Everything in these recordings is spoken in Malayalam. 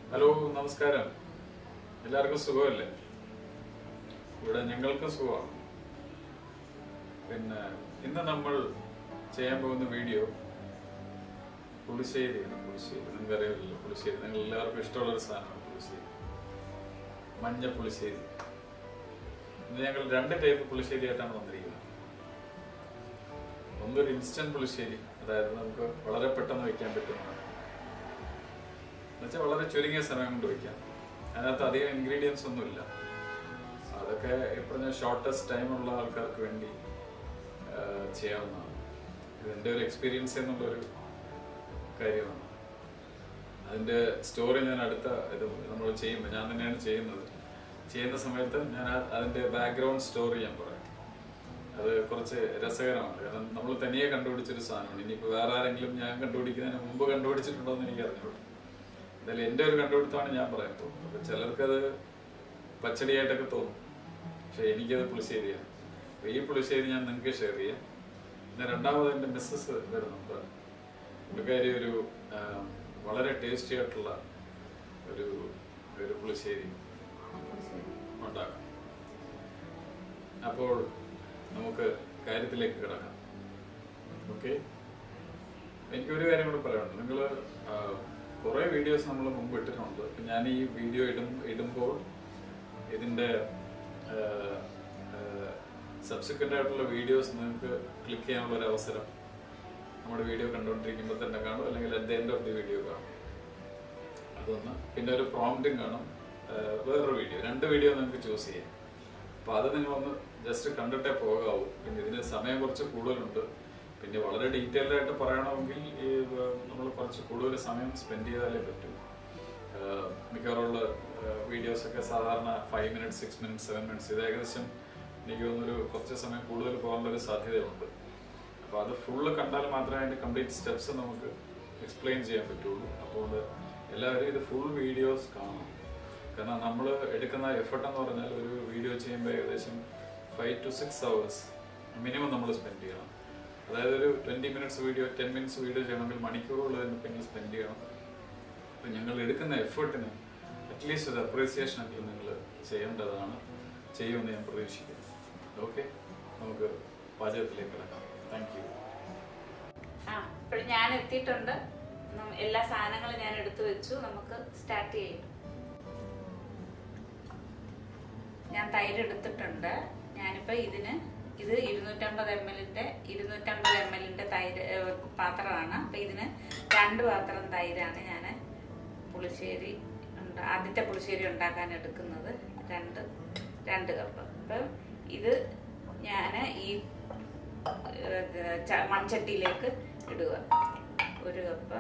ഹലോ നമസ്കാരം എല്ലാവർക്കും സുഖമല്ലേ ഇവിടെ ഞങ്ങൾക്കും സുഖമാണ് പിന്നെ ഇന്ന് നമ്മൾ ചെയ്യാൻ പോകുന്ന വീഡിയോ പുളിശ്ശേരിയാണ് പുളിശ്ശേരി നിങ്ങൾക്ക് അറിയാമല്ലോ പുളിശ്ശേരി നിങ്ങൾ എല്ലാവർക്കും ഇഷ്ടമുള്ള ഒരു സാധനമാണ് പുളിശ്ശേരി മഞ്ഞ പുളിശ്ശേരി ഇന്ന് ഞങ്ങൾ രണ്ട് ടൈപ്പ് പുളിശ്ശേരി ആയിട്ടാണ് വന്നിരിക്കുന്നത് ഒന്നൊരു ഇൻസ്റ്റന്റ് പുളിശ്ശേരി അതായത് നമുക്ക് വളരെ പെട്ടെന്ന് വയ്ക്കാൻ പറ്റുന്നതാണ് എന്നുവെച്ചാൽ വളരെ ചുരുങ്ങിയ സമയം കൊണ്ട് വയ്ക്കാം അതിനകത്ത് അധികം ഇൻഗ്രീഡിയൻസ് ഒന്നുമില്ല അതൊക്കെ ഈ പറഞ്ഞ ഷോർട്ടസ്റ്റ് ടൈമുള്ള ആൾക്കാർക്ക് വേണ്ടി ആ, ചെയ്യാവുന്നതാണ് ഇത് എൻ്റെ ഒരു എക്സ്പീരിയൻസ് എന്നുള്ളൊരു കാര്യമാണ് അതിൻ്റെ സ്റ്റോറി ഞാൻ അടുത്ത ഇത് നമ്മൾ ചെയ്യുമ്പോൾ ഞാൻ തന്നെയാണ് ചെയ്യുന്നത് ചെയ്യുന്ന സമയത്ത് ഞാൻ ആ- അതിൻ്റെ ബാക്ക്ഗ്രൗണ്ട് സ്റ്റോറി ഞാൻ പറയാം അത് കുറച്ച് രസകരമാണ് കാരണം നമ്മൾ തനിയെ കണ്ടുപിടിച്ചൊരു സാധനമാണ് ഇനിയിപ്പോൾ വേറെ ആരെങ്കിലും ഞാൻ കണ്ടുപിടിക്കുന്നതിന് മുമ്പ് കണ്ടുപിടിച്ചിട്ടുണ്ടോ എന്ന് എനിക്ക് അറിഞ്ഞൂടാ എന്തായാലും എൻ്റെ ഒരു കണ്ടുപിടുത്തമാണ് ഞാൻ പറയാൻ പോകുന്നത് അപ്പോൾ ചിലർക്കത് പച്ചടിയായിട്ടൊക്കെ തോന്നും പക്ഷെ എനിക്കത് പുളിശ്ശേരിയാണ് അപ്പോൾ ഈ പുളിശ്ശേരി ഞാൻ നിങ്ങൾക്ക് ഷെയർ ചെയ്യാം പിന്നെ രണ്ടാമത് എൻ്റെ മിസ്സസ് വരുന്നുണ്ട് പുള്ളിക്കാരി ഒരു ആ, വളരെ ടേസ്റ്റി ആയിട്ടുള്ള ഒരു ഒരു പുളിശ്ശേരി ഉണ്ടാക്കാം അപ്പോൾ നമുക്ക് കാര്യത്തിലേക്ക് കിടക്കാം ഓക്കെ എനിക്കൊരു കാര്യം കൂടെ പറയാനുണ്ട് നിങ്ങൾ കുറേ വീഡിയോസ് നമ്മൾ മുമ്പ് ഇട്ടിട്ടുണ്ട് ഇപ്പം ഞാൻ ഈ വീഡിയോ ഇടും ഇടുമ്പോൾ ഇതിൻ്റെ സബ്സിക്വൻ്റ് ആയിട്ടുള്ള വീഡിയോസ് നിങ്ങൾക്ക് ക്ലിക്ക് ചെയ്യാനുള്ള ഒരു അവസരം നമ്മുടെ വീഡിയോ കണ്ടുകൊണ്ടിരിക്കുമ്പോൾ തന്നെ കാണും അല്ലെങ്കിൽ at the end of the video കാണും അതൊന്ന് പിന്നെ ഒരു പ്രോംപ്റ്റിംഗ് കാണും ആഹ് വേറൊരു വീഡിയോ രണ്ട് വീഡിയോ നിങ്ങൾക്ക് ചൂസ് ചെയ്യാം അപ്പോൾ അത് നിങ്ങളൊന്ന് ജസ്റ്റ് കണ്ടിട്ടേ പോകാവൂ പിന്നെ ഇതിന് സമയം കുറച്ച് കൂടുതലുണ്ട് പിന്നെ വളരെ ഡീറ്റെയിൽഡ് ആയിട്ട് പറയണമെങ്കിൽ ഈ നമ്മൾ കുറച്ച് കൂടുതൽ സമയം സ്പെൻഡ് ചെയ്താലേ പറ്റൂ ആഹ് മിക്കവാറുള്ള വീഡിയോസ് ഒക്കെ സാധാരണ five minutes six minutes seven minutes ഇത് ഏകദേശം എനിക്ക് തോന്നുന്നൊരു കുറച്ച് സമയം കൂടുതൽ പോകാനുള്ള ഒരു സാധ്യതയുണ്ട് അപ്പോൾ അത് ഫുള്ള് കണ്ടാൽ മാത്രമേ അതിൻ്റെ കംപ്ലീറ്റ് സ്റ്റെപ്സ് നമുക്ക് എക്സ്പ്ലെയിൻ ചെയ്യാൻ പറ്റുള്ളൂ അപ്പോൾ എല്ലാവരും ഇത് ഫുൾ വീഡിയോസ് കാണണം കാരണം നമ്മൾ എടുക്കുന്ന എഫർട്ട് എന്ന് പറഞ്ഞാൽ ഒരു വീഡിയോ ചെയ്യുമ്പോൾ ഏകദേശം five to six hours minimum നമ്മൾ സ്പെൻഡ് ചെയ്യണം അതായത് ഒരു twenty minutes video ten minutes video ചെയ്യണമെങ്കിൽ മണിക്കൂറുകൾ തന്നെ പിന്നെ സ്പെൻഡ് ചെയ്യണം അപ്പം ഞങ്ങൾ എടുക്കുന്ന എഫേർട്ടിന് അറ്റ്ലീസ്റ്റ് ഒരു അപ്രീസിയേഷൻ എങ്കിലും നിങ്ങൾ ചെയ്യേണ്ടതാണ് ചെയ്യുമെന്ന് ഞാൻ പ്രതീക്ഷിക്കുന്നു ഓക്കെ നമുക്ക് പാചകത്തിലേക്ക് കിടക്കാം താങ്ക് യു ആ ഇപ്പോൾ ഞാൻ എത്തിയിട്ടുണ്ട് നം- എല്ലാ സാധനങ്ങളും ഞാൻ എടുത്തു വെച്ചു നമുക്ക് സ്റ്റാർട്ട് ചെയ്യും ഞാൻ തൈര് എടുത്തിട്ടുണ്ട് ഞാനിപ്പോൾ ഇതിന് ഇത് ഇരുന്നൂറ്റമ്പത് എം എല്ലിൻ്റെ ഇരുന്നൂറ്റമ്പത് എം എല്ലിൻ്റെ തൈര് ഏഹ്, പാത്രമാണ് അപ്പം ഇതിന് രണ്ട് പാത്രം തൈരാണ് ഞാൻ പുളിശ്ശേരി ഉണ്ട് ആദ്യത്തെ പുളിശ്ശേരി ഉണ്ടാക്കാൻ എടുക്കുന്നത് രണ്ട് രണ്ട് കപ്പ് അപ്പം ഇത് ഞാൻ ഈ ഏഹ്, ച- മൺചട്ടിയിലേക്ക് ഇടുക ഒരു കപ്പ്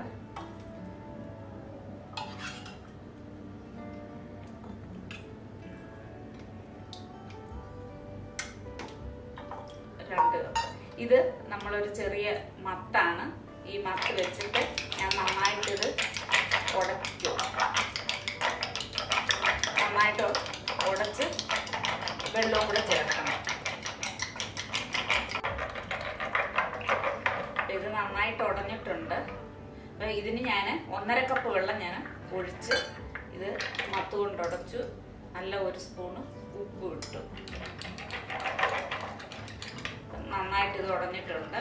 രണ്ട് കപ്പ് ഇത് നമ്മളൊരു ചെറിയ മത്താണ് ഈ മത്ത് വെച്ചിട്ട് ഞാൻ നന്നായിട്ട് ഇത് ഉടയ്ക്കും നന്നായിട്ട് ഉടച്ച് വെള്ളവും കൂടെ ചേർക്കണം ഇത് നന്നായിട്ട് ഉടഞ്ഞിട്ടുണ്ട് അപ്പോൾ ഇതിന് ഞാൻ ഒന്നര കപ്പ് വെള്ളം ഞാൻ ഒഴിച്ച് ഇത് മത്ത് കൊണ്ട് ഉടച്ചു നല്ല ഒരു സ്പൂണ് ഉപ്പ് ഇട്ടു നന്നായിട്ട് ഇത് ഉടഞ്ഞിട്ടുണ്ട്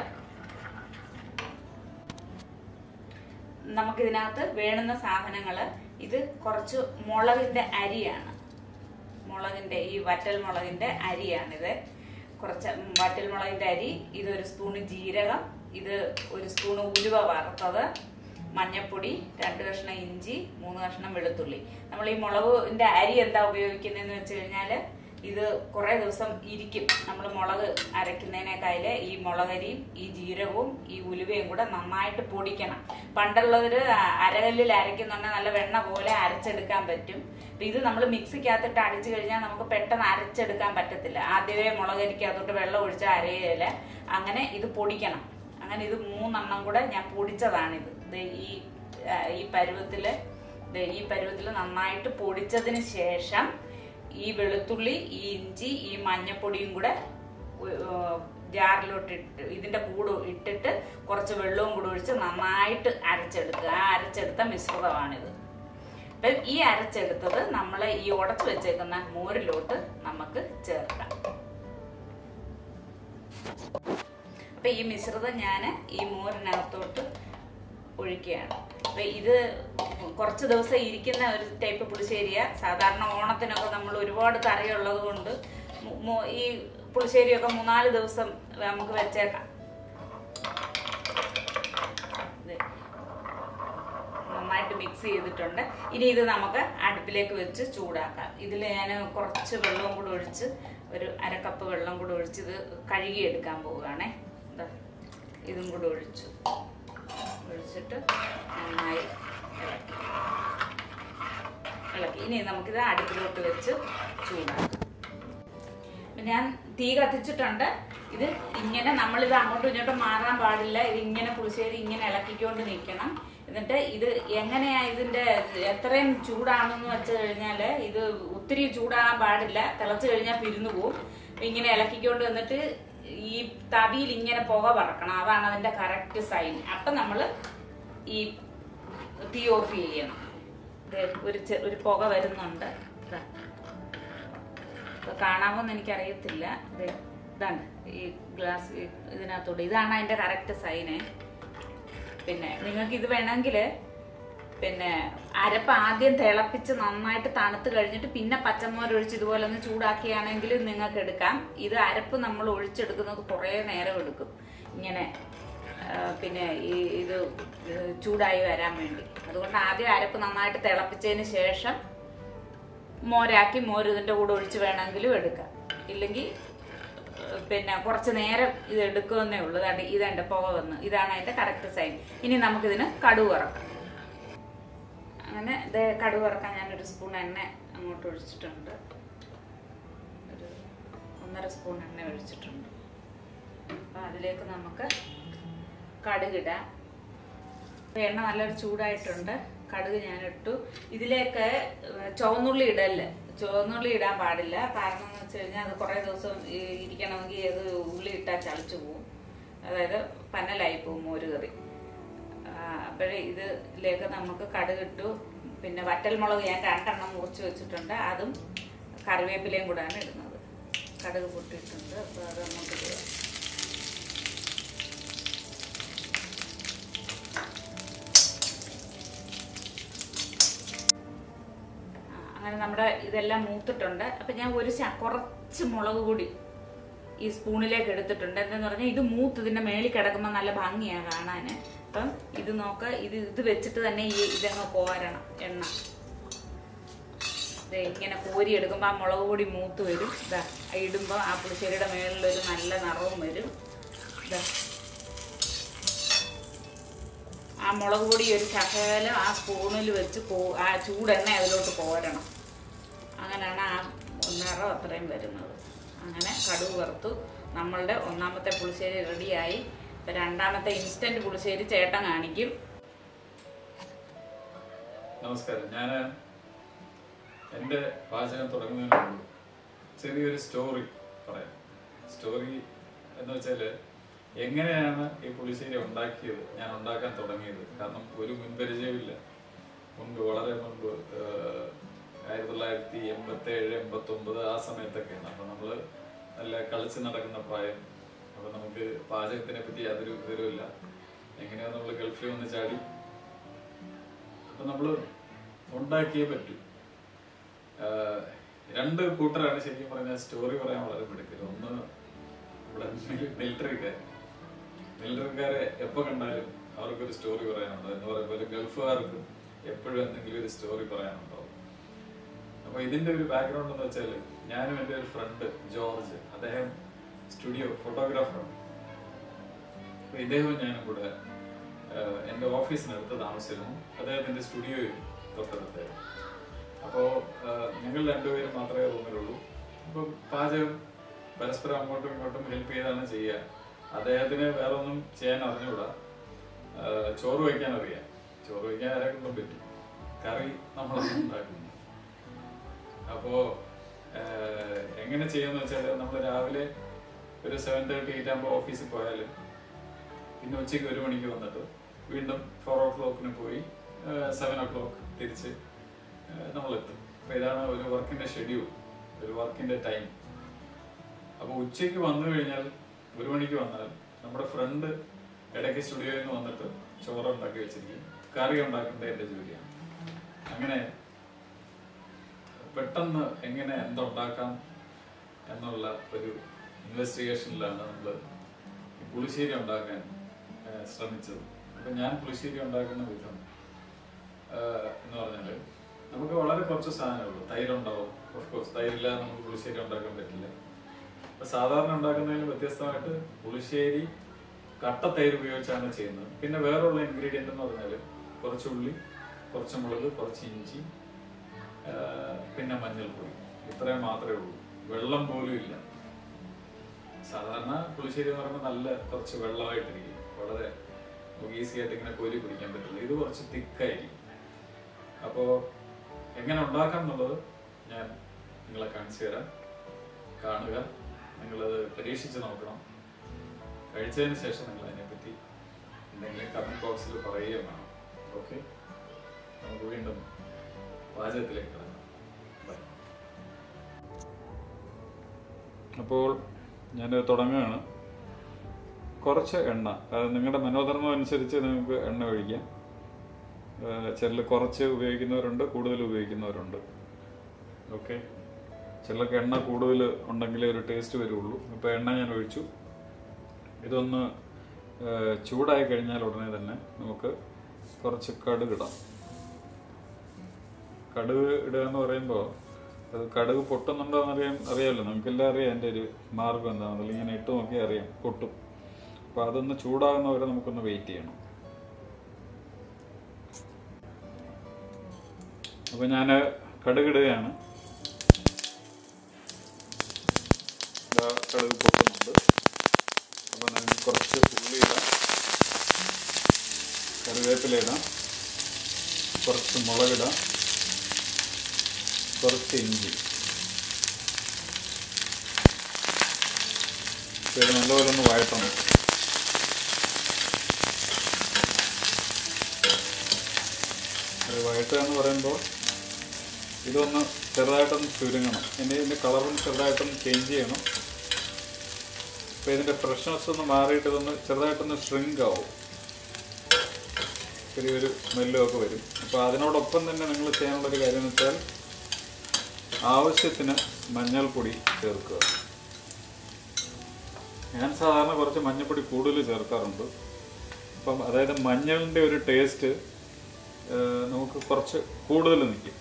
നമുക്കിതിനകത്ത് വേണ്ടുന്ന സാധനങ്ങൾ ഇത് കുറച്ച് മുളകിൻ്റെ അരിയാണ് മുളകിൻ്റെ ഈ വറ്റൽ മുളകിൻ്റെ അരിയാണിത് കുറച്ച് വറ്റൽ മുളകിൻ്റെ അരി ഇതൊരു സ്പൂണ് ജീരകം ഇത് ഒരു സ്പൂണ് ഉലുവ വറുത്തത് മഞ്ഞപ്പൊടി രണ്ട് കഷ്ണം ഇഞ്ചി മൂന്ന് കഷ്ണം വെളുത്തുള്ളി നമ്മൾ ഈ മുളകിൻ്റെ അരി എന്താ ഉപയോഗിക്കുന്നതെന്ന് വെച്ച് കഴിഞ്ഞാൽ ഇത് കുറേ ദിവസം ഇരിക്കും നമ്മൾ മുളക് അരയ്ക്കുന്നതിനേക്കാൾ ഈ മുളകരിയും ഈ ജീരകവും ഈ ഉലുവയും കൂടെ നന്നായിട്ട് പൊടിക്കണം പണ്ടുള്ളവർ അരകല്ലിൽ അരയ്ക്കുന്നുണ്ടെങ്കിൽ നല്ല വെണ്ണ പോലെ അരച്ചെടുക്കാൻ പറ്റും അപ്പൊ ഇത് നമ്മൾ മിക്സിക്കകത്തിട്ട് അടിച്ചു കഴിഞ്ഞാൽ നമുക്ക് പെട്ടെന്ന് അരച്ചെടുക്കാൻ പറ്റത്തില്ല ആദ്യമേ മുളകരിക്കകത്തോട്ട് വെള്ളം ഒഴിച്ച് അരയല്ല അങ്ങനെ ഇത് പൊടിക്കണം അങ്ങനെ ഇത് മൂന്നെണ്ണം കൂടെ ഞാൻ പൊടിച്ചതാണിത് ദേ ഈ ആ, ഈ പരുവത്തില് ദേ ഈ പരുവത്തിൽ നന്നായിട്ട് പൊടിച്ചതിന് ശേഷം ഈ വെളുത്തുള്ളി ഈ ഇഞ്ചി ഈ മഞ്ഞപ്പൊടിയും കൂടെ ഉ- ഉ- ജാറിലോട്ട് ഇട്ട് ഇതിന്റെ കൂട് ഇട്ടിട്ട് കുറച്ച് വെള്ളവും കൂടെ ഒഴിച്ച് നന്നായിട്ട് അരച്ചെടുക്കുക ആ അരച്ചെടുത്ത മിശ്രിതമാണിത് ഇപ്പൊ അപ്പം ഈ അരച്ചെടുത്തത് നമ്മൾ ഈ ഉടച്ചു വെച്ചേക്കുന്ന മോരിലോട്ട് നമുക്ക് ചേർക്കാം അപ്പൊ ഈ മിശ്രിതം ഞാൻ ഈ മോരിനകത്തോട്ട് ഒഴിക്കുകയാണ് അപ്പൊ ഇത് കുറച്ച് ദിവസം ഇരിക്കുന്ന ഒരു ടൈപ്പ് പുളിശ്ശേരിയ സാധാരണ ഓണത്തിനൊക്കെ നമ്മൾ ഒരുപാട് കറിയുള്ളത് കൊണ്ട് മു- മു- ഈ പുളിശ്ശേരിയൊക്കെ മൂന്നാല് ദിവസം നമുക്ക് വെച്ചേക്കാം ഇത് നന്നായിട്ട് മിക്സ് ചെയ്തിട്ടുണ്ട് ഇനി ഇത് നമുക്ക് അടുപ്പിലേക്ക് വെച്ച് ചൂടാക്കാം ഇതിൽ ഞാൻ കുറച്ച് വെള്ളവും കൂടി ഒഴിച്ച് ഒരു അര കപ്പ് വെള്ളം കൂടി ഒഴിച്ച് ഇത് കഴുകിയെടുക്കാൻ പോവുകയാണേ ദാ, ഇതും കൂടി ഒഴിച്ചു ഒഴിച്ചിട്ട് നന്നായി ഇളക്കി ഇളക്കി ഇനി നമുക്കിത് അടുപ്പിലോട്ട് വെച്ച് ചൂടാക്കാം അപ്പൊ ഞാൻ തീ കത്തിച്ചിട്ടുണ്ട് ഇത് ഇങ്ങനെ നമ്മളിത് അങ്ങോട്ടും ഇങ്ങോട്ടും മാറാൻ പാടില്ല ഇത് ഇങ്ങനെ പുളിശ്ശേരി ഇങ്ങനെ ഇളക്കിക്കൊണ്ട് നിൽക്കണം എന്നിട്ട് ഇത് എങ്ങനെയാ ഇതിന്റെ എത്രയും ചൂടാണെന്ന് വെച്ച് കഴിഞ്ഞാല് ഇത് ഒത്തിരി ചൂടാകാൻ പാടില്ല തിളച്ച് കഴിഞ്ഞാൽ പിരിഞ്ഞു പോവും ഇങ്ങനെ ഇളക്കിക്കൊണ്ട് വന്നിട്ട് ഈ തവിയിൽ ഇങ്ങനെ പുക പറക്കണം അതാണ് അതിന്റെ കറക്റ്റ് സൈൻ അപ്പൊ നമ്മള് ഈ തീ ഓഫ് ചെയ്യണം ദേ ഒരു ചെ- ഒരു പുക വരുന്നുണ്ട് ഇതാ ഇത് കാണാമോന്ന് എനിക്കറിയത്തില്ല ദേ, ഇതാണ് ഈ ഗ്ലാസ് ഈ ഇതിനകത്തോട്ട് ഇതാണ് അതിന്റെ കറക്റ്റ് സൈന് പിന്നെ നിങ്ങൾക്ക് ഇത് വേണമെങ്കിൽ പിന്നെ അരപ്പ് ആദ്യം തിളപ്പിച്ച് നന്നായിട്ട് തണുത്ത് കഴിഞ്ഞിട്ട് പിന്നെ പച്ചമോര് ഒഴിച്ച് ഇതുപോലെ ഒന്ന് ചൂടാക്കിയാണെങ്കിൽ നിങ്ങൾക്ക് എടുക്കാം ഇത് അരപ്പ് നമ്മൾ ഒഴിച്ചെടുക്കുന്നത് കുറേ നേരം എടുക്കും ഇങ്ങനെ ആ, പിന്നെ ഈ ഇത് ചൂടായി വരാൻ വേണ്ടി അതുകൊണ്ട് ആദ്യം അരപ്പ് നന്നായിട്ട് തിളപ്പിച്ചതിന് ശേഷം മോരാക്കി മോര് ഇതിന്റെ കൂടെ ഒഴിച്ച് വേണമെങ്കിലും എടുക്കാം ഇല്ലെങ്കിൽ ഏഹ്, പിന്നെ കുറച്ച് നേരം ഇത് എടുക്കുമെന്നേ ഉള്ളൂ ഇതാണ്ട് ഇതെന്റെ പുക വന്ന് ഇതാണ് അതിന്റെ കറക്റ്റ് സൈൻ ഇനി നമുക്കിതിന് കടുവ് ഇറക്കാം അങ്ങനെ ഇത് കടുവ് ഇറക്കാൻ ഞാനൊരു സ്പൂൺ എണ്ണ അങ്ങോട്ട് ഒഴിച്ചിട്ടുണ്ട് ഒരു ഒന്നര സ്പൂൺ എണ്ണ ഒഴിച്ചിട്ടുണ്ട് അപ്പൊ അതിലേക്ക് നമുക്ക് കടുകിടാം ഇപ്പൊ എണ്ണ നല്ലൊരു ചൂടായിട്ടുണ്ട് കടുക് ഞാൻ ഇട്ടു ഇതിലേക്ക് ഏഹ് ചുവന്നുള്ളി ഇടല്ല ചുവന്നുള്ളി ഇടാൻ പാടില്ല കാരണം എന്ന് വെച്ച് കഴിഞ്ഞാൽ അത് കുറേ ദിവസം ഈ ഇരിക്കണമെങ്കിൽ അത് ഉള്ളി ഇട്ടാൽ ചളിച്ചു പോകും അതായത് പന്നലായി പോകും മോര് കറി അപ്പോഴേ ഇതിലേക്ക് നമുക്ക് കടുകിട്ടു പിന്നെ വറ്റൽമുളക് ഞാൻ രണ്ടെണ്ണം മുറിച്ച് വെച്ചിട്ടുണ്ട് അതും കറിവേപ്പിലയും കൂടെയാണ് ഇടുന്നത് കടുക് പൊട്ടിയിട്ടുണ്ട് അപ്പോൾ അത് അങ്ങോട്ട് ഇടുക ആ, അങ്ങനെ നമ്മുടെ ഇതെല്ലാം മൂത്തിട്ടുണ്ട് അപ്പൊ ഞാൻ ഒരു ശ- കുറച്ച് മുളക് പൊടി ഈ സ്പൂണിലേക്ക് എടുത്തിട്ടുണ്ട് എന്തെന്ന് പറഞ്ഞാൽ ഇത് മൂത്ത് ഇതിന്റെ മേളിൽ കിടക്കുമ്പോൾ നല്ല ഭംഗിയാ കാണാന് അപ്പം ഇത് നോക്ക ഇത് ഇത് വെച്ചിട്ട് തന്നെ ഈ ഇതങ്ങ് കോരണം എണ്ണ ദേ ഇങ്ങനെ കോരി എടുക്കുമ്പോൾ ആ മുളക് പൊടി മൂത്ത് വരും ഇതാ ഇടുമ്പോൾ ആ പുളിശ്ശേരിയുടെ മേളിലൊരു നല്ല നിറവും വരും ഇതാ ആ മുളക് പൊടി ഒരു ശകലം ആ സ്പൂണിൽ വെച്ച് കോ ആ ചൂടെണ്ണ അതിലോട്ട് കോരണം അങ്ങനെയാണ് ആ നിറം അത്രയും വരുന്നത് അങ്ങനെ കടുക് വറുത്തു നമ്മളുടെ ഒന്നാമത്തെ പുളിശ്ശേരി റെഡിയായി ഇപ്പൊ രണ്ടാമത്തെ ഇൻസ്റ്റന്റ് പുളിശ്ശേരി ചേട്ടൻ കാണിക്കും നമസ്കാരം ഞാൻ എൻ്റെ പാചകം തുടങ്ങുന്നതിന് മുമ്പ് ചെറിയൊരു സ്റ്റോറി പറയാം സ്റ്റോറി എന്ന് വെച്ചാൽ എങ്ങനെയാണ് ഈ പുളിശ്ശേരി ഉണ്ടാക്കിയത് ഞാൻ ഉണ്ടാക്കാൻ തുടങ്ങിയത് കാരണം ഒരു മുൻപരിചയമില്ല മുൻപ് വളരെ മുൻപ് ആഹ്, ആയിരത്തി തൊള്ളായിരത്തി എൺപത്തി ഏഴ് എൺപത്തി ഒമ്പത് ആ സമയത്തൊക്കെയാണ് അപ്പൊ നമ്മള് നല്ല കളിച്ച് നടക്കുന്ന പ്രായം അപ്പൊ നമുക്ക് പാചകത്തിനെ പറ്റി യാതൊരു വിവരമില്ല എങ്ങനെയാ നമ്മൾ ഗൾഫിൽ വന്ന് ചാടി അപ്പൊ നമ്മള് ഉണ്ടാക്കിയേ പറ്റൂ ആഹ് രണ്ട് കൂട്ടരാണ് ശരിക്കും പറഞ്ഞാൽ സ്റ്റോറി പറയാൻ വളരെ മിടുക്കല് ഒന്ന് ഇവിടെ മിലിറ്ററിക്കാർ മിലിറ്ററിക്കാരെ എപ്പോ കണ്ടാലും അവർക്കൊരു സ്റ്റോറി പറയാനുണ്ട് എന്ന് പറയുമ്പോൾ ഗൾഫുകാർക്ക് എപ്പോഴും എന്തെങ്കിലും ഒരു സ്റ്റോറി പറയാനുണ്ടാവും അപ്പൊ ഇതിന്റെ ഒരു ബാക്ക്ഗ്രൗണ്ട് എന്ന് വെച്ചാൽ ഞാനും എൻ്റെ ഒരു ഫ്രണ്ട് ജോർജ് അദ്ദേഹം സ്റ്റുഡിയോ ഫോട്ടോഗ്രാഫറാണ് അപ്പൊ ഇദ്ദേഹവും ഞാനും കൂടെ ആഹ്, എൻ്റെ ഓഫീസിനടുത്ത് താമസിച്ചിരുന്നു അദ്ദേഹത്തിന്റെ സ്റ്റുഡിയോയും തൊട്ടടുത്തായിരുന്നു അപ്പോ ആഹ്, ഞങ്ങൾ രണ്ടുപേരും മാത്രമേ റൂമിലുള്ളൂ അപ്പൊ പാചകം പരസ്പരം അങ്ങോട്ടും ഇങ്ങോട്ടും ഹെൽപ്പ് ചെയ്താണ് ചെയ്യുക അദ്ദേഹത്തിന് വേറെ ഒന്നും ചെയ്യാൻ അറിഞ്ഞുകൂടാ ആഹ്, ചോറ് വയ്ക്കാൻ അറിയാം ചോറ് വയ്ക്കാൻ ആരെ കൊണ്ടും പറ്റും കറി നമ്മളാണ് ഉണ്ടാക്കുന്നത് അപ്പോ ആഹ്, എങ്ങനെ ചെയ്യുമെന്ന് വെച്ചാൽ നമ്മൾ രാവിലെ ഒരു സെവൻ തേർട്ടി എയ്റ്റ് ആകുമ്പോൾ ഓഫീസിൽ പോയാലും പിന്നെ ഉച്ചയ്ക്ക് ഒരു മണിക്ക് വന്നിട്ട് വീണ്ടും ഫോർ ഓ ക്ലോക്കിന് പോയി സെവൻ ഓ ക്ലോക്ക് തിരിച്ച് നമ്മളെത്തും അപ്പോൾ ഇതാണ് ഒരു വർക്കിൻ്റെ ഷെഡ്യൂൾ ഒരു വർക്കിൻ്റെ ടൈം അപ്പോൾ ഉച്ചയ്ക്ക് വന്നു കഴിഞ്ഞാൽ ഒരു മണിക്ക് വന്നാൽ നമ്മുടെ ഫ്രണ്ട് ഇടയ്ക്ക് സ്റ്റുഡിയോയിൽ നിന്ന് വന്നിട്ട് ചോറ് ഉണ്ടാക്കി വെച്ചിരിക്കും കറി ഉണ്ടാക്കേണ്ടത് എൻ്റെ ജോലിയാണ് അങ്ങനെ പെട്ടെന്ന് എങ്ങനെ എന്തുണ്ടാക്കാം എന്നുള്ള ഒരു ഇൻവെസ്റ്റിഗേഷനിലാണ് നമ്മൾ പുളിശ്ശേരി ഉണ്ടാക്കാൻ ആ, ശ്രമിച്ചത് അപ്പം ഞാൻ പുളിശ്ശേരി ഉണ്ടാക്കുന്ന വിധം ആ, എന്ന് പറഞ്ഞാൽ നമുക്ക് വളരെ കുറച്ച് സാധനമുള്ളൂ തൈരുണ്ടാവും ഓഫ് കോഴ്സ് തൈരില്ലാതെ നമുക്ക് പുളിശ്ശേരി ഉണ്ടാക്കാൻ പറ്റില്ല അപ്പൊ സാധാരണ ഉണ്ടാക്കുന്നതിന് വ്യത്യസ്തമായിട്ട് പുളിശ്ശേരി കട്ട തൈര് ഉപയോഗിച്ചാണ് ചെയ്യുന്നത് പിന്നെ വേറെയുള്ള ഇൻഗ്രീഡിയൻ്റ് എന്ന് പറഞ്ഞാൽ കുറച്ച് ഉള്ളി കുറച്ച് മുളക് കുറച്ച് ഇഞ്ചി ആ, പിന്നെ മഞ്ഞൾപ്പൊടി ഇത്രയും മാത്രമേ ഉള്ളൂ വെള്ളം പോലും ഇല്ല സാധാരണ പുളിശ്ശേരി എന്ന് പറയുമ്പോൾ നല്ല കുറച്ച് വെള്ളമായിട്ടിരിക്കും വളരെ ഈസി ആയിട്ട് ഇങ്ങനെ കോരി കുടിക്കാൻ പറ്റില്ല ഇത് കുറച്ച് തിക്കായിരിക്കും അപ്പോൾ എങ്ങനെ ഉണ്ടാക്കാം എന്നുള്ളത് ഞാൻ നിങ്ങളെ കാണിച്ചു തരാം കാണുക നിങ്ങളത് പരീക്ഷിച്ച് നോക്കണം കഴിച്ചതിന് ശേഷം നിങ്ങൾ അതിനെപ്പറ്റി എന്തെങ്കിലും കമന്റ് ബോക്സിൽ പറയുകയും വേണം ഓക്കെ നമുക്ക് വീണ്ടും പാചകത്തിലേക്ക് കിടക്കാം ബൈ അപ്പോൾ ഞാൻ തുടങ്ങുകയാണ് കുറച്ച് എണ്ണ അത് നിങ്ങളുടെ മനോധർമ്മം അനുസരിച്ച് നിങ്ങൾക്ക് എണ്ണ ഒഴിക്കാം ചിലർ കുറച്ച് ഉപയോഗിക്കുന്നവരുണ്ട് കൂടുതൽ ഉപയോഗിക്കുന്നവരുണ്ട് ഓക്കെ ചിലർക്ക് എണ്ണ കൂടുതൽ ഉണ്ടെങ്കിലേ ഒരു ടേസ്റ്റ് വരുള്ളൂ ഇപ്പോൾ എണ്ണ ഞാൻ ഒഴിച്ചു ഇതൊന്ന് ആ, ചൂടായി കഴിഞ്ഞാൽ ഉടനെ തന്നെ നമുക്ക് കുറച്ച് കടുക് ഇടാം കടുക് ഇടുക എന്ന് പറയുമ്പോൾ അത് കടുക് പൊട്ടുന്നുണ്ടോ എന്ന് അറിയാൻ അറിയാമല്ലോ നമുക്കെല്ലാം അറിയാം എൻ്റെ ഒരു മാർഗം എന്താണെന്നുള്ളത് ഇങ്ങനെ ഇട്ട് നോക്കിയാൽ അറിയാം പൊട്ടും അപ്പോൾ അതൊന്ന് ചൂടാകുന്നവരെ നമുക്കൊന്ന് വെയിറ്റ് ചെയ്യണം അപ്പോൾ ഞാൻ കടുകിടുകയാണ് ഇതാ കടുക് പൊട്ടുന്നുണ്ട് അപ്പോൾ ഞാൻ കുറച്ച് ഉള്ളി ഇടാം കറിവേപ്പില ഇടാം കുറച്ച് മുളകിടാം കുറച്ച് ഇഞ്ചി അപ്പോൾ ഇത് നല്ലപോലെ ഒന്ന് വഴറ്റണം അത് വഴറ്റുക എന്ന് പറയുമ്പോൾ ഇതൊന്ന് ചെറുതായിട്ടൊന്ന് ചുരുങ്ങണം ഇനി ഇതിൻ്റെ കളറും ചെറുതായിട്ടൊന്ന് ചേഞ്ച് ചെയ്യണം അപ്പോൾ ഇതിൻ്റെ ഫ്രഷ്നെസ് ഒന്ന് മാറിയിട്ട് ഇതൊന്ന് ചെറുതായിട്ടൊന്ന് ഷ്രിങ്ക് ആവും ചെറിയൊരു സ്മെല്ലും ഒക്കെ വരും അപ്പോൾ അതിനോടൊപ്പം തന്നെ നിങ്ങൾ ചെയ്യാനുള്ളൊരു കാര്യം എന്ന് വെച്ചാൽ ആവശ്യത്തിന് മഞ്ഞൾപ്പൊടി ചേർക്കുക ഞാൻ സാധാരണ കുറച്ച് മഞ്ഞൾപ്പൊടി കൂടുതൽ ചേർക്കാറുണ്ട് അപ്പം അതായത് മഞ്ഞളിൻ്റെ ഒരു ടേസ്റ്റ് നമുക്ക് കുറച്ച് കൂടുതൽ നിൽക്കും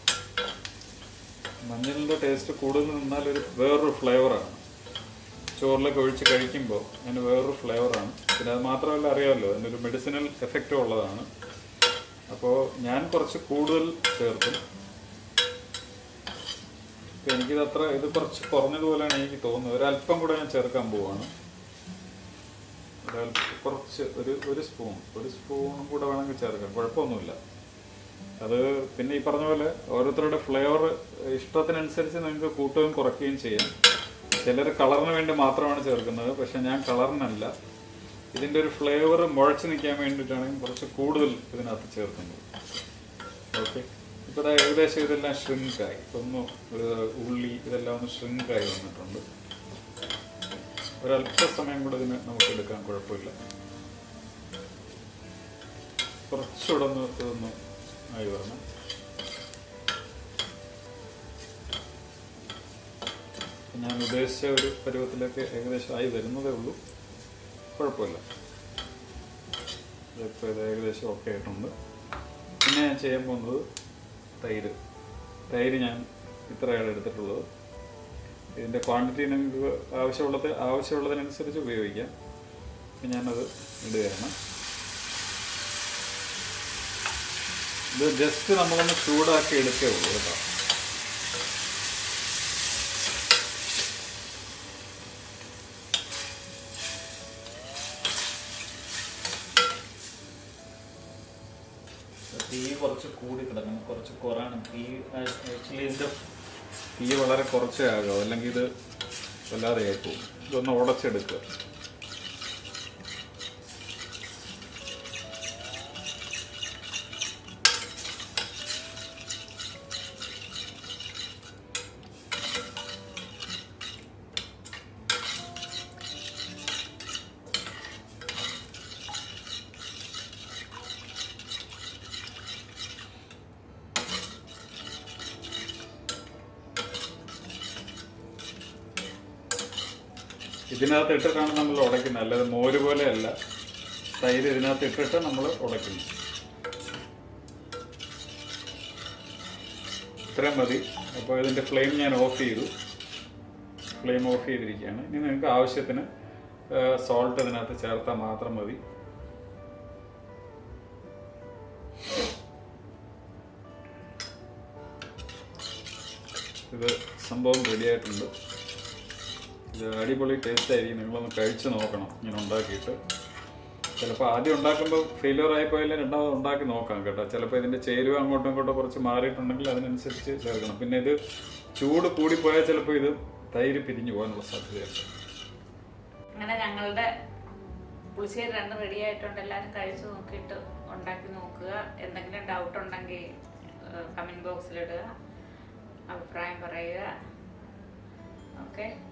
മഞ്ഞളിൻ്റെ ടേസ്റ്റ് കൂടുതൽ നിന്നാൽ ഒരു വേറൊരു ഫ്ലേവറാണ് ചോറിലൊക്കെ ഒഴിച്ച് കഴിക്കുമ്പോൾ അതിന് വേറൊരു ഫ്ലേവറാണ് പിന്നെ അത് മാത്രമല്ല അറിയാമല്ലോ അതിനൊരു മെഡിസിനൽ എഫക്റ്റും ഉള്ളതാണ് അപ്പോൾ ഞാൻ കുറച്ച് കൂടുതൽ ചേർക്കും ഇപ്പം എനിക്കിത് അത്ര ഇത് കുറച്ച് കുറഞ്ഞതുപോലെയാണ് എനിക്ക് തോന്നുന്നത് ഒരല്പം കൂടെ ഞാൻ ചേർക്കാൻ പോവാണ് ഒരല്പം കുറച്ച് ഒരു ഒരു സ്പൂൺ ഒരു സ്പൂണും കൂടെ വേണമെങ്കിൽ ചേർക്കാം കുഴപ്പമൊന്നുമില്ല അത് പിന്നെ ഈ പറഞ്ഞ പോലെ ഓരോരുത്തരുടെ ഫ്ലേവർ ഇഷ്ടത്തിനനുസരിച്ച് നിങ്ങൾക്ക് കൂട്ടുകയും കുറയ്ക്കുകയും ചെയ്യാം ചിലർ കളറിന് വേണ്ടി മാത്രമാണ് ചേർക്കുന്നത് പക്ഷെ ഞാൻ കളറിനല്ല ഇതിൻ്റെ ഒരു ഫ്ലേവർ മുഴച്ച് നിൽക്കാൻ വേണ്ടിയിട്ടാണ് കുറച്ച് കൂടുതൽ ഇതിനകത്ത് ചേർക്കുന്നത് ഓക്കെ ഇപ്പോൾ ദാ ഏകദേശം ഇതെല്ലാം ഷ്രിങ്കായി ഒന്ന് ഏഹ്, ഉള്ളി ഇതെല്ലാം ഒന്ന് ഷ്രിങ്കായി വന്നിട്ടുണ്ട് ഒരല്പസമയം കൂടെ ഇതിന് നമുക്ക് എടുക്കാൻ കുഴപ്പമില്ല കുറച്ചുകൂടെ ഒന്ന് ഇതൊന്ന് ആയി വരണം ഞാൻ ഉദ്ദേശിച്ച ഒരു പരുവത്തിലേക്ക് ഏകദേശം ആയി വരുന്നതേ ഉള്ളൂ കുഴപ്പമില്ല ഇപ്പോൾ ഇത് ഏകദേശം ഓക്കെ ആയിട്ടുണ്ട് പിന്നെ ഞാൻ ചെയ്യാൻ പോകുന്നത് തൈര് തൈര് ഞാൻ ഇത്രയാണ് എടുത്തിട്ടുള്ളത് ഇതിൻ്റെ ക്വാണ്ടിറ്റി നിങ്ങൾക്ക് ആവശ്യമുള്ളത് ആവശ്യമുള്ളതിനനുസരിച്ച് ഉപയോഗിക്കാം അപ്പം ഞാനത് ഇടുകയാണ് ഇത് ജസ്റ്റ് നമ്മളൊന്ന് ചൂടാക്കി എടുക്കേ ഉള്ളൂ കേട്ടോ തീ കുറച്ച് കൂടി കിടക്കണം കുറച്ച് കുറയണം തീ ആക്ച്വലി ഇതിൻ്റെ തീ വളരെ കുറച്ചേ ആകാം അല്ലെങ്കിൽ ഇത് വല്ലാതെ ആയിപ്പോവും ഇതൊന്ന് ഉടച്ചെടുക്കുക ഇതിനകത്ത് ഇട്ടിട്ടാണ് നമ്മൾ ഉടയ്ക്കുന്നത് അല്ലാതെ മോര് പോലെയല്ല തൈര് ഇതിനകത്ത് ഇട്ടിട്ട് നമ്മൾ ഉടയ്ക്കുന്നു ഇത്രയും മതി അപ്പോൾ ഇതിൻ്റെ ഫ്ലെയിം ഞാൻ ഓഫ് ചെയ്തു ഫ്ലെയിം ഓഫ് ചെയ്തിരിക്കുകയാണ് ഇനി നിങ്ങൾക്ക് ആവശ്യത്തിന് സോൾട്ട് ഇതിനകത്ത് ചേർത്താൽ മാത്രം മതി ഇത് സംഭവം റെഡി ആയിട്ടുണ്ട് ഇത് അടിപൊളി ടേസ്റ്റ് ആയിരിക്കും നിങ്ങളൊന്ന് കഴിച്ച് നോക്കണം ഇങ്ങനെ ഉണ്ടാക്കിയിട്ട് ചിലപ്പോൾ ആദ്യം ഉണ്ടാക്കുമ്പോൾ ഫെയിലിയർ ആയിപ്പോയാലും രണ്ടാമത് ഉണ്ടാക്കി നോക്കാം കേട്ടോ ചിലപ്പോൾ ഇതിൻ്റെ ചേരുവ അങ്ങോട്ടും ഇങ്ങോട്ടും കുറച്ച് മാറിയിട്ടുണ്ടെങ്കിൽ അതിനനുസരിച്ച് ചേർക്കണം പിന്നെ ഇത് ചൂട് കൂടിപ്പോയാൽ ചിലപ്പോൾ ഇത് തൈര് പിരിഞ്ഞു പോകാനുള്ള സാധ്യതയുണ്ട് അങ്ങനെ ഞങ്ങളുടെ പുളിശ്ശേരി രണ്ടും റെഡി ആയിട്ടുണ്ട് എല്ലാവരും കഴിച്ചു നോക്കിയിട്ട് ഉണ്ടാക്കി നോക്കുക എന്തെങ്കിലും ഡൗട്ട് ഉണ്ടെങ്കിൽ കമൻറ്റ് ബോക്സിലിടുക അഭിപ്രായം പറയുക ഓക്കെ